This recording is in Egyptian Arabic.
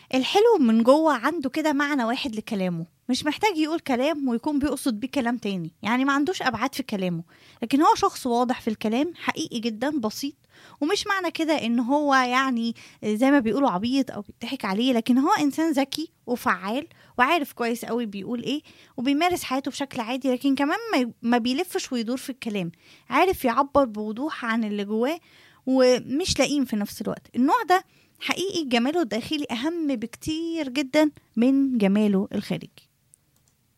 الحلو من جوه عنده كده معنى واحد لكلامه مش محتاج يقول كلام ويكون بيقصد بيه كلام تاني يعني ما عندوش أبعاد في كلامه لكن هو شخص واضح في الكلام حقيقي جدا بسيط ومش معنى كده ان هو يعني زي ما بيقولوا عبيط او بيضحك عليه لكن هو انسان ذكي وفعال وعارف كويس قوي بيقول ايه وبيمارس حياته بشكل عادي لكن كمان ما- ما بيلفش ويدور في الكلام عارف يعبر بوضوح عن اللي جواه ومش لئيم في نفس الوقت النوع ده حقيقي جماله الداخلي اهم بكتير جدا من جماله الخارجي